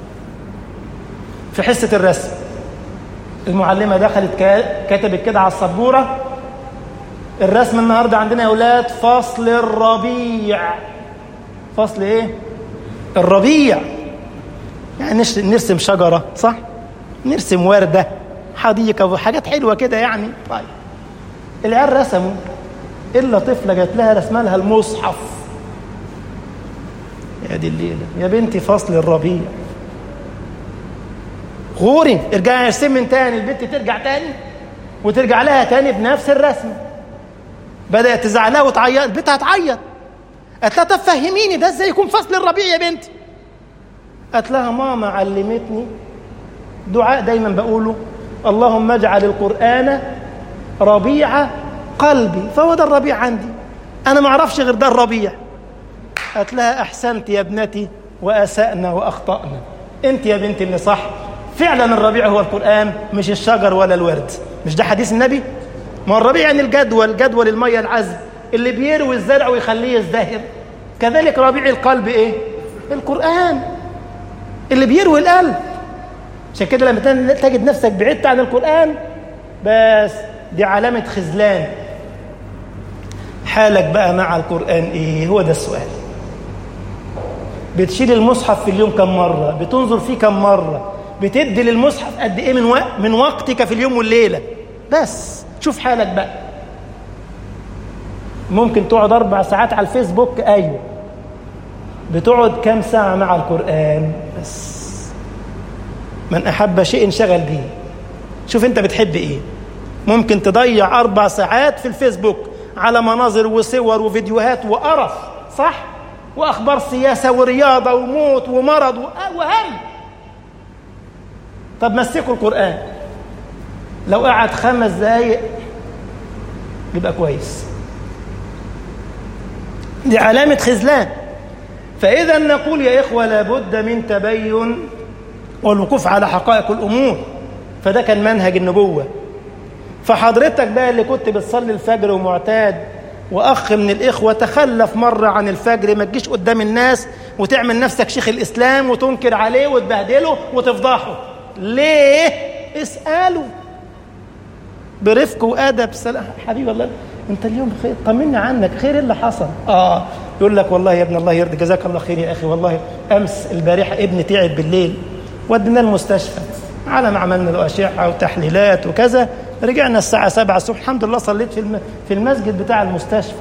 في حصة الرسم المعلمة دخلت كتبت كده على السبورة الرسم النهاردة عندنا يا أولاد فصل الربيع فصل إيه؟ الربيع يعني نرسم شجرة صح؟ نرسم وردة حديقة وحاجات حلوة كده يعني طيب العيال رسموا الا طفله جات لها رسم لها المصحف يا دي الليله يا بنتي فصل الربيع غوري ارجعي ارسم من تاني البنت ترجع تاني وترجع لها تاني بنفس الرسم بدات تزعلها وتعيط البنت هتعيط قالت لها طب فهميني ده ازاي يكون فصل الربيع يا بنتي قالت لها ماما علمتني دعاء دايما بقوله اللهم اجعل القرآن ربيع قلبي فهو ده الربيع عندي أنا ما أعرفش غير ده الربيع قالت لها أحسنت يا ابنتي وأسأنا وأخطأنا أنت يا بنتي اللي صح فعلا الربيع هو القرآن مش الشجر ولا الورد مش ده حديث النبي ما الربيع يعني الجدول جدول المية العذب اللي بيروي الزرع ويخليه يزدهر كذلك ربيع القلب ايه القرآن اللي بيروي القلب عشان كده لما تجد نفسك بعدت عن القرآن بس دي علامة خذلان حالك بقى مع القرآن ايه هو ده السؤال بتشيل المصحف في اليوم كم مرة بتنظر فيه كم مرة بتدي للمصحف قد ايه من وقت من وقتك في اليوم والليلة بس شوف حالك بقى ممكن تقعد أربع ساعات على الفيسبوك أيوه بتقعد كم ساعة مع القرآن بس من أحب شيء انشغل به شوف أنت بتحب إيه ممكن تضيع أربع ساعات في الفيسبوك على مناظر وصور وفيديوهات وقرف صح وأخبار سياسة ورياضة وموت ومرض وهم طب مسكوا القرآن لو قعد خمس دقايق يبقى كويس دي علامة خذلان فإذا نقول يا إخوة لابد من تبين والوقوف على حقائق الأمور فده كان منهج النبوة فحضرتك بقى اللي كنت بتصلي الفجر ومعتاد وأخ من الإخوة تخلف مرة عن الفجر ما تجيش قدام الناس وتعمل نفسك شيخ الإسلام وتنكر عليه وتبهدله وتفضحه ليه؟ اسأله برفق وادب سلام حبيبي الله انت اليوم خير طمني عنك خير اللي حصل اه يقول لك والله يا ابن الله يرضي جزاك الله خير يا اخي والله امس البارحه ابني تعب بالليل وديناه المستشفى على ما عملنا له اشعه وتحليلات وكذا رجعنا الساعه 7 الصبح الحمد لله صليت في في المسجد بتاع المستشفى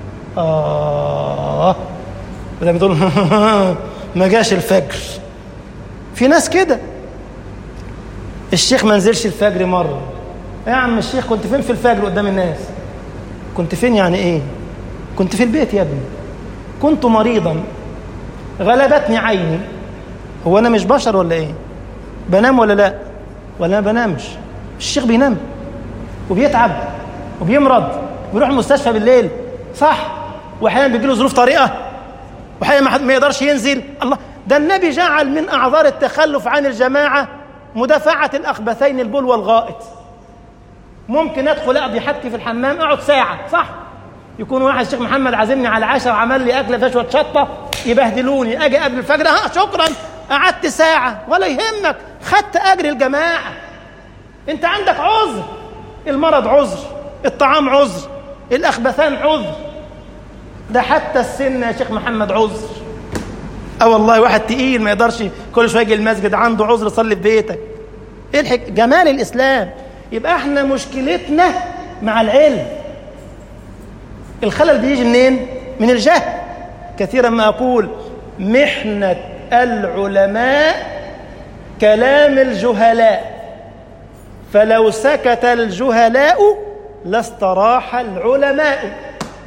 اه زي ما تقول ما جاش الفجر في ناس كده الشيخ ما نزلش الفجر مره يا عم الشيخ كنت فين في الفجر قدام الناس كنت فين يعني ايه كنت في البيت يا ابني كنت مريضا غلبتني عيني هو انا مش بشر ولا ايه بنام ولا لا ولا ما بنامش الشيخ بينام وبيتعب وبيمرض ويروح المستشفى بالليل صح واحيانا بيجي له ظروف طارئه واحيانا ما يقدرش ينزل الله ده النبي جعل من اعذار التخلف عن الجماعه مدافعه الاخبثين البول والغائط ممكن ادخل اقضي حاجتي في الحمام اقعد ساعه صح يكون واحد الشيخ محمد عازمني على العشاء وعمل لي اكله فيها شويه شطه يبهدلوني اجي قبل الفجر ها شكرا قعدت ساعه ولا يهمك خدت اجر الجماعه انت عندك عذر المرض عذر الطعام عذر الاخبثان عذر ده حتى السن يا شيخ محمد عذر اه والله واحد تقيل ما يقدرش كل شويه يجي المسجد عنده عذر صلي في بيتك ايه الحك... جمال الاسلام يبقى احنا مشكلتنا مع العلم الخلل بيجي منين من الجهل كثيرا ما اقول محنه العلماء كلام الجهلاء فلو سكت الجهلاء لاستراح العلماء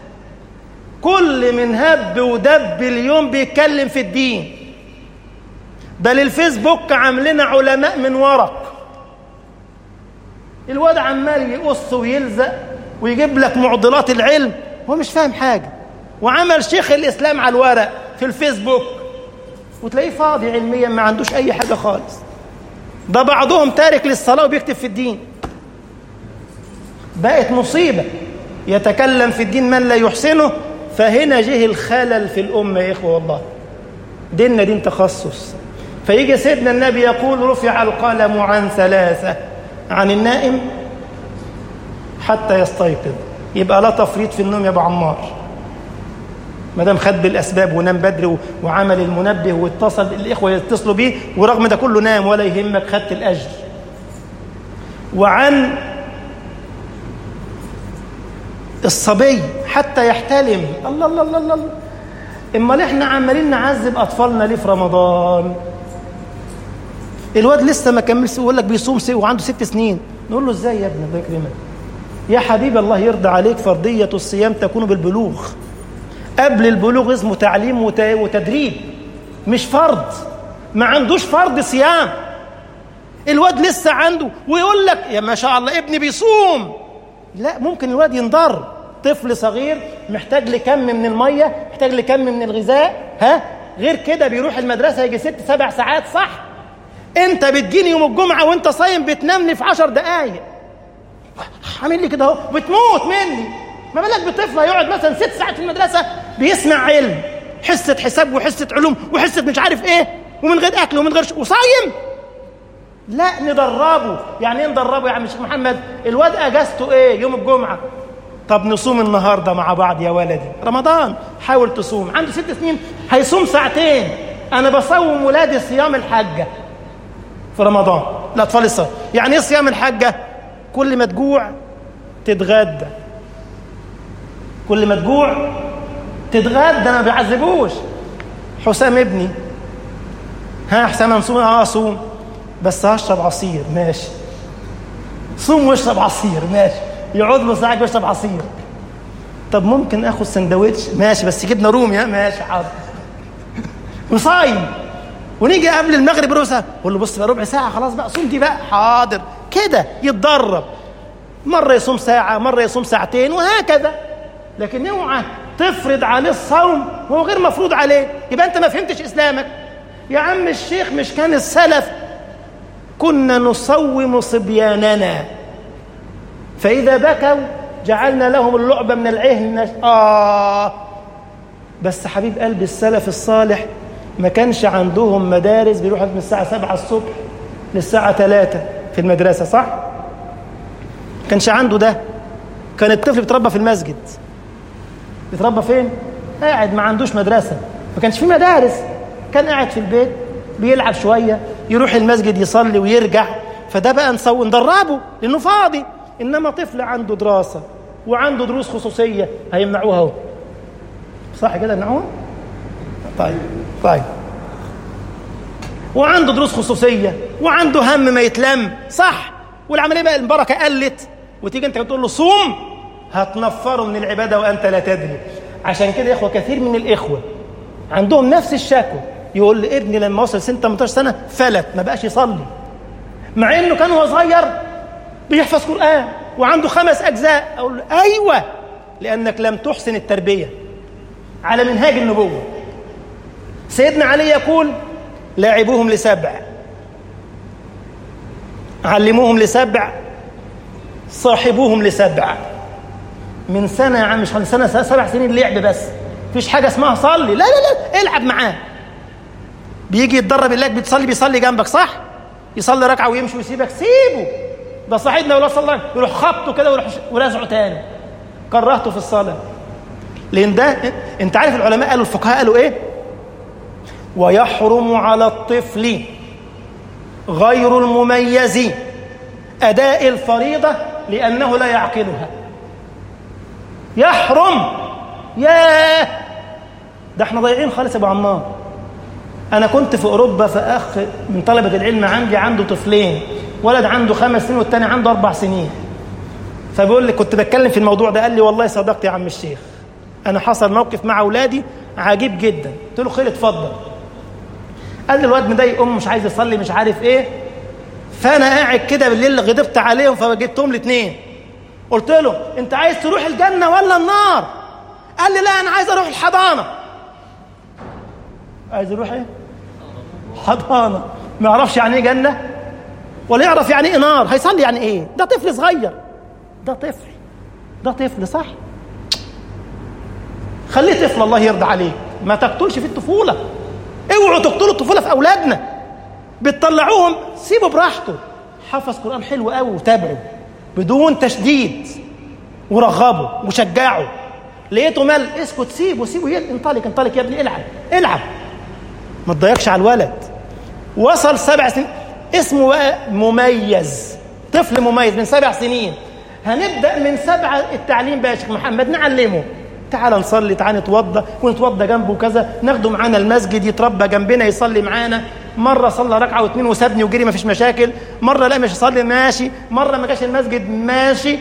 كل من هب ودب اليوم بيتكلم في الدين بل الفيسبوك عاملنا علماء من ورق الواد عمال يقص ويلزق ويجيب لك معضلات العلم هو مش فاهم حاجة وعمل شيخ الإسلام على الورق في الفيسبوك وتلاقيه فاضي علميا ما عندوش أي حاجة خالص ده بعضهم تارك للصلاة وبيكتب في الدين بقت مصيبة يتكلم في الدين من لا يحسنه فهنا جه الخلل في الأمة يا إخوة والله ديننا دين تخصص فيجي سيدنا النبي يقول رفع القلم عن ثلاثة عن النائم حتى يستيقظ يبقى لا تفريط في النوم يا ابو عمار ما دام خد بالاسباب ونام بدري وعمل المنبه واتصل الاخوه يتصلوا بيه ورغم ده كله نام ولا يهمك خدت الاجر وعن الصبي حتى يحتلم الله الله الله الله امال احنا عمالين نعذب اطفالنا ليه في رمضان الواد لسه ما كملش يقول لك بيصوم سي وعنده ست سنين نقول له ازاي يا ابني الله يكرمك يا حبيبي الله يرضى عليك فرضية الصيام تكون بالبلوغ قبل البلوغ اسمه تعليم وتدريب مش فرض ما عندوش فرض صيام الواد لسه عنده ويقول لك يا ما شاء الله ابني بيصوم لا ممكن الواد ينضر طفل صغير محتاج لكم من الميه محتاج لكم من الغذاء ها غير كده بيروح المدرسه يجي ست سبع ساعات صح انت بتجيني يوم الجمعه وانت صايم بتنام لي في عشر دقايق عامل لي كده اهو بتموت مني ما بالك بطفل هيقعد مثلا ست ساعات في المدرسه بيسمع علم حصه حساب وحصه علوم وحصه مش عارف ايه ومن غير اكل ومن غير ش... وصايم لا ندربه يعني ايه ندربه يا عم الشيخ محمد الواد اجازته ايه يوم الجمعه طب نصوم النهارده مع بعض يا ولدي رمضان حاول تصوم عنده ست سنين هيصوم ساعتين انا بصوم ولادي صيام الحجه في رمضان الاطفال الصغار يعني ايه صيام الحجه كل ما تجوع تتغدى كل ما تجوع تتغدى ما بيعذبوش حسام ابني ها حسام هنصوم اه صوم بس هشرب عصير ماشي صوم واشرب عصير ماشي يقعد له ساعه بيشرب عصير طب ممكن اخد سندوتش ماشي بس جبنه رومي ها ماشي حاضر وصايم ونيجي قبل المغرب ربع ساعه اقول له بص بقى ربع ساعه خلاص بقى صوم دي بقى حاضر كده يتدرب مره يصوم ساعه مره يصوم ساعتين وهكذا لكن اوعى تفرض عليه الصوم وهو غير مفروض عليه يبقى انت ما فهمتش اسلامك يا عم الشيخ مش كان السلف كنا نصوم صبياننا فإذا بكوا جعلنا لهم اللعبة من العهن نش... آه بس حبيب قلبي السلف الصالح ما كانش عندهم مدارس بيروحوا من الساعة 7 الصبح للساعة 3 في المدرسة صح؟ كانش عنده ده كان الطفل بيتربى في المسجد بيتربى فين؟ قاعد ما عندوش مدرسة ما كانش في مدارس كان قاعد في البيت بيلعب شوية يروح المسجد يصلي ويرجع فده بقى نسوي ندربه لأنه فاضي إنما طفل عنده دراسة وعنده دروس خصوصية هيمنعوها اهو صح كده يمنعوها؟ طيب طيب وعنده دروس خصوصية وعنده هم ما يتلم صح والعملية بقى البركة قلت وتيجي انت تقول له صوم هتنفره من العبادة وأنت لا تدري عشان كده يا إخوة كثير من الإخوة عندهم نفس الشكوى يقول لي ابني لما وصل سن 18 سنة فلت ما بقاش يصلي مع انه كان وهو صغير بيحفظ قرآن وعنده خمس أجزاء أقول له أيوة لأنك لم تحسن التربية على منهاج النبوة سيدنا علي يقول لاعبوهم لسبع علموهم لسبع صاحبوهم لسبع من سنة يا عم مش من سنة سبع سنين لعب بس مفيش حاجة اسمها صلي لا لا لا العب معاه بيجي يتدرب الله بتصلي بيصلي جنبك صح يصلي ركعة ويمشي ويسيبك سيبه ده صاحبنا ولا صلى الله يروح خبطه كده ويروح ورازعه تاني كرهته في الصلاة لأن ده أنت عارف العلماء قالوا الفقهاء قالوا إيه؟ ويحرم على الطفل غير المميز أداء الفريضة لأنه لا يعقلها يحرم ياه ده احنا ضايعين خالص يا ابو عمار انا كنت في اوروبا فاخ من طلبه العلم عندي عنده طفلين ولد عنده خمس سنين والتاني عنده اربع سنين فبيقول لي كنت بتكلم في الموضوع ده قال لي والله صدقت يا عم الشيخ انا حصل موقف مع اولادي عجيب جدا قلت له خير اتفضل قال لي الواد مضايق امه مش عايز يصلي مش عارف ايه فانا قاعد كده بالليل غضبت عليهم فجبتهم الاثنين قلت له انت عايز تروح الجنه ولا النار قال لي لا انا عايز اروح الحضانه عايز يروح ايه حضانه ما يعرفش يعني ايه جنه ولا يعرف يعني ايه نار هيصلي يعني ايه ده طفل صغير ده طفل ده طفل صح خليه طفل الله يرضى عليك ما تقتلش في الطفوله اوعوا تقتلوا الطفوله في اولادنا بتطلعوهم سيبوا براحته حفظ قران حلو قوي وتابعه بدون تشديد ورغبه وشجعه لقيته مال اسكت سيبه سيبه يل... انطلق انطلق يا ابني العب العب ما تضيقش على الولد وصل سبع سنين اسمه بقى مميز طفل مميز من سبع سنين هنبدا من سبعه التعليم بقى يا شيخ محمد نعلمه تعال نصلي تعال نتوضى ونتوضى جنبه كذا ناخده معانا المسجد يتربى جنبنا يصلي معانا مره صلى ركعه واثنين وسابني وجري ما فيش مشاكل مره لا مش يصلي ماشي مره ما جاش المسجد ماشي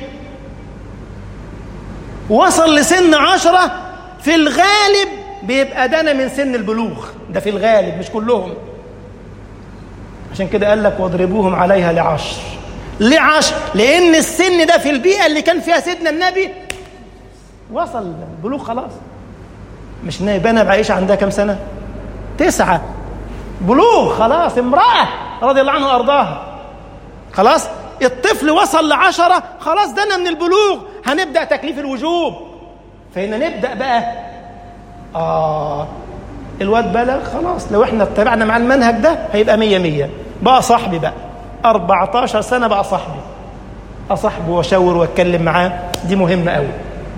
وصل لسن عشرة في الغالب بيبقى دنا من سن البلوغ ده في الغالب مش كلهم عشان كده قال لك واضربوهم عليها لعشر لعشر لأن السن ده في البيئة اللي كان فيها سيدنا النبي وصل البلوغ خلاص مش نايبانا بعيشة عندها كام سنة تسعة بلوغ خلاص امرأة رضي الله عنها وأرضاها خلاص الطفل وصل لعشرة خلاص دنا من البلوغ هنبدأ تكليف الوجوب فهنا نبدأ بقى آه الواد بلغ خلاص لو احنا اتبعنا مع المنهج ده هيبقى مية مية بقى صاحبي بقى 14 سنة بقى صاحبي أصاحبه وأشاور وأتكلم معاه دي مهمة قوي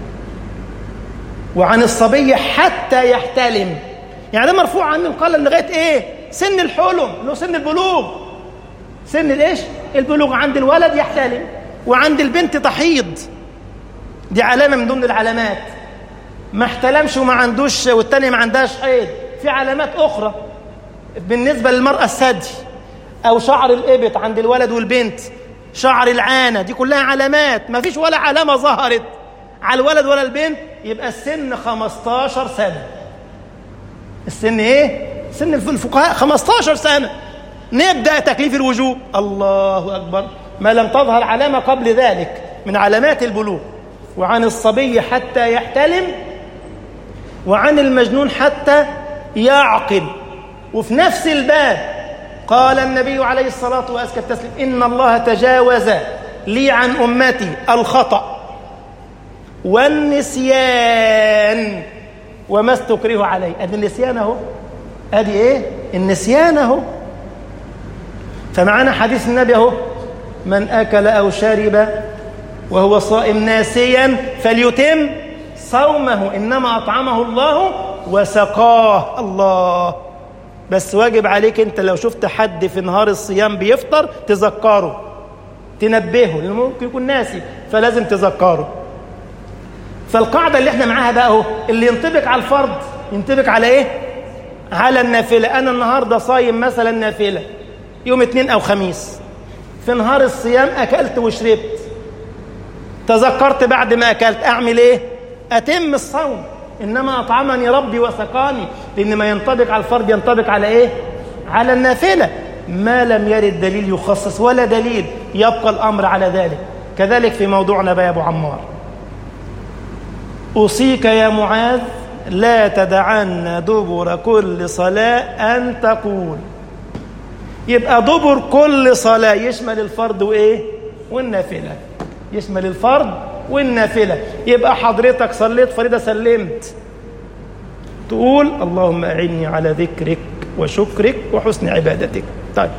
وعن الصبي حتى يحتلم يعني ده مرفوع عنه القلم لغاية إيه سن الحلم اللي هو سن البلوغ سن الإيش البلوغ عند الولد يحتلم وعند البنت تحيض دي علامة من ضمن العلامات ما احتلمش وما عندوش والتانية ما عندهاش حيض في علامات أخرى بالنسبة للمرأة الثدي أو شعر الإبط عند الولد والبنت شعر العانة دي كلها علامات ما فيش ولا علامة ظهرت على الولد ولا البنت يبقى السن 15 سنة السن إيه؟ سن الفقهاء 15 سنة نبدأ تكليف الوجوب الله أكبر ما لم تظهر علامة قبل ذلك من علامات البلوغ وعن الصبي حتى يحتلم وعن المجنون حتى يعقل وفي نفس الباب قال النبي عليه الصلاة وأزكى التسليم إن الله تجاوز لي عن أمتي الخطأ والنسيان وما استكره عليه أدي النسيان أهو أدي إيه النسيان أهو فمعنا حديث النبي أهو من أكل أو شرب وهو صائم ناسيا فليتم صومه إنما أطعمه الله وسقاه الله بس واجب عليك انت لو شفت حد في نهار الصيام بيفطر تذكره تنبهه لانه ممكن يكون ناسي فلازم تذكره فالقاعدة اللي احنا معاها بقى اهو اللي ينطبق على الفرض ينطبق على ايه على النافلة انا النهاردة صايم مثلا نافلة يوم اثنين او خميس في نهار الصيام اكلت وشربت تذكرت بعد ما اكلت اعمل ايه اتم الصوم انما اطعمني ربي وسقاني لان ما ينطبق على الفرد ينطبق على ايه على النافله ما لم يرد دليل يخصص ولا دليل يبقى الامر على ذلك كذلك في موضوعنا بقى يا ابو عمار اوصيك يا معاذ لا تدعن دبر كل صلاه ان تقول يبقى دبر كل صلاه يشمل الفرض وايه والنافله يشمل الفرض والنافلة يبقى حضرتك صليت فريضة سلمت تقول اللهم أعني على ذكرك وشكرك وحسن عبادتك طيب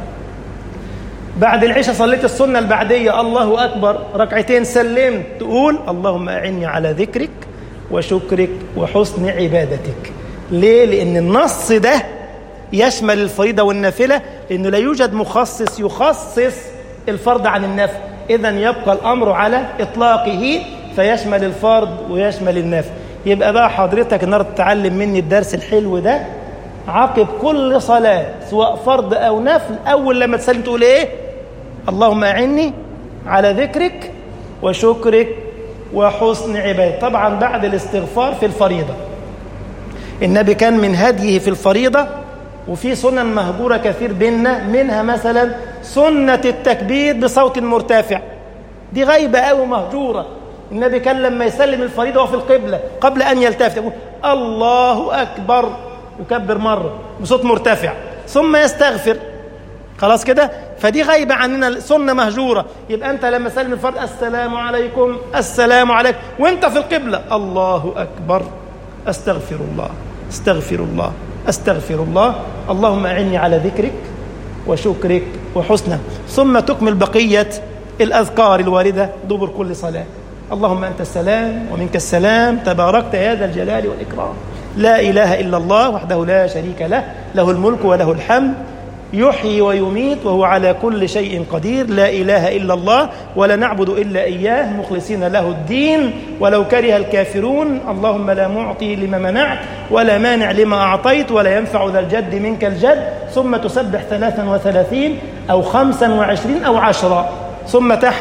بعد العشاء صليت السنة البعدية الله أكبر ركعتين سلمت تقول اللهم أعني على ذكرك وشكرك وحسن عبادتك ليه؟ لأن النص ده يشمل الفريضة والنافلة لأنه لا يوجد مخصص يخصص الفرض عن النفل إذا يبقى الأمر على إطلاقه فيشمل الفرض ويشمل النفل يبقى بقى حضرتك النهارده تتعلم مني الدرس الحلو ده عقب كل صلاة سواء فرض أو نفل أول لما تسلم تقول إيه اللهم أعني على ذكرك وشكرك وحسن عبادة طبعا بعد الاستغفار في الفريضة النبي كان من هديه في الفريضة وفي سنن مهجورة كثير بيننا منها مثلا سنة التكبير بصوت مرتفع دي غايبة أو مهجورة النبي كان لما يسلم الفريضة وفي القبلة قبل أن يلتفت يقول الله أكبر يكبر مرة بصوت مرتفع ثم يستغفر خلاص كده فدي غايبة عننا سنة مهجورة يبقى أنت لما سلم الفرد السلام عليكم السلام عليكم وأنت في القبلة الله أكبر أستغفر الله استغفر الله أستغفر الله اللهم أعني على ذكرك وشكرك وحسنه ثم تكمل بقية الأذكار الواردة دبر كل صلاة اللهم أنت السلام ومنك السلام تباركت يا ذا الجلال والإكرام لا إله إلا الله وحده لا شريك له له الملك وله الحمد يحيي ويميت وهو على كل شيء قدير لا إله إلا الله ولا نعبد إلا إياه مخلصين له الدين ولو كره الكافرون اللهم لا معطي لما منعت ولا مانع لما أعطيت ولا ينفع ذا الجد منك الجد ثم تسبح ثلاثا وثلاثين أو خمسا وعشرين أو عشرا ثم تحمد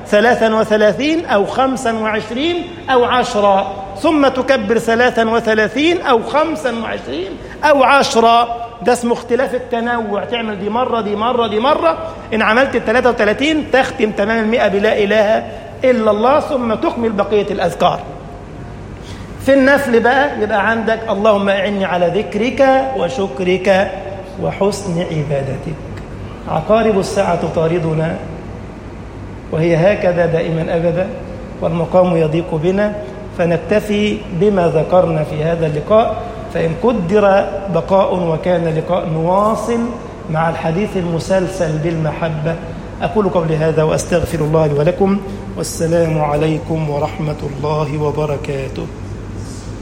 ثلاثا وثلاثين أو خمسا وعشرين أو عشرا ثم تكبر ثلاثا وثلاثين أو خمسا وعشرين أو عشرا ده اسمه اختلاف التنوع تعمل دي مرة دي مرة دي مرة إن عملت الثلاثة وثلاثين تختم تمام المئة بلا إله إلا الله ثم تكمل بقية الأذكار في النفل بقى يبقى عندك اللهم أعني على ذكرك وشكرك وحسن عبادتك عقارب الساعة تطاردنا وهي هكذا دائما أبدا والمقام يضيق بنا فنكتفي بما ذكرنا في هذا اللقاء فإن قدر بقاء وكان لقاء نواصل مع الحديث المسلسل بالمحبة أقول قولي هذا وأستغفر الله لي ولكم والسلام عليكم ورحمة الله وبركاته